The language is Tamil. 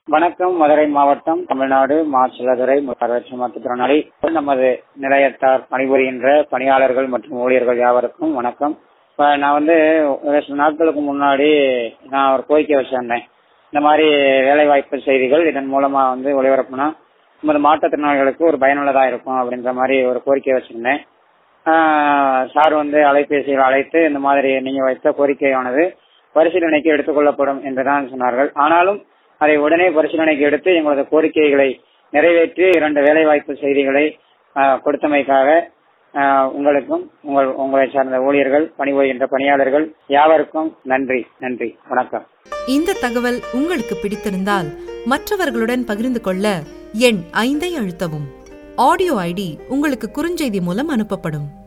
வணக்கம் மதுரை மாவட்டம் தமிழ்நாடு மாசிலதுறை பார்வையற்ற மாற்றுத்திறனாளி நமது நிலையத்தார் பணிபுரிகின்ற பணியாளர்கள் மற்றும் ஊழியர்கள் யாவருக்கும் வணக்கம் இப்ப நான் வந்து ஒரு சில நாட்களுக்கு முன்னாடி நான் ஒரு கோரிக்கை வச்சிருந்தேன் இந்த மாதிரி வேலை வாய்ப்பு செய்திகள் இதன் மூலமா வந்து ஒளிபரப்புனா நமது மாற்றுத்திறனாளிகளுக்கு ஒரு பயனுள்ளதா இருக்கும் அப்படின்ற மாதிரி ஒரு கோரிக்கை வச்சிருந்தேன் ஆஹ் சார் வந்து அலைபேசியில் அழைத்து இந்த மாதிரி நீங்க வைத்த கோரிக்கையானது பரிசீலனைக்கு எடுத்துக்கொள்ளப்படும் என்றுதான் சொன்னார்கள் ஆனாலும் அதை உடனே பரிசீலனைக்கு எடுத்து எங்களது கோரிக்கைகளை நிறைவேற்றி இரண்டு வேலைவாய்ப்பு செய்திகளை ஆஹ், கொடுத்தமைக்காக ஆஹ், உங்களுக்கும் உங்கள் உங்களை சார்ந்த ஊழியர்கள் பணிபுரிகின்ற பணியாளர்கள் யாவருக்கும் நன்றி நன்றி வணக்கம் இந்த தகவல் உங்களுக்கு பிடித்திருந்தால் மற்றவர்களுடன் பகிர்ந்து கொள்ள எண் ஐந்தை அழுத்தவும் ஆடியோ ஐடி உங்களுக்கு குறுஞ்செய்தி மூலம் அனுப்பப்படும்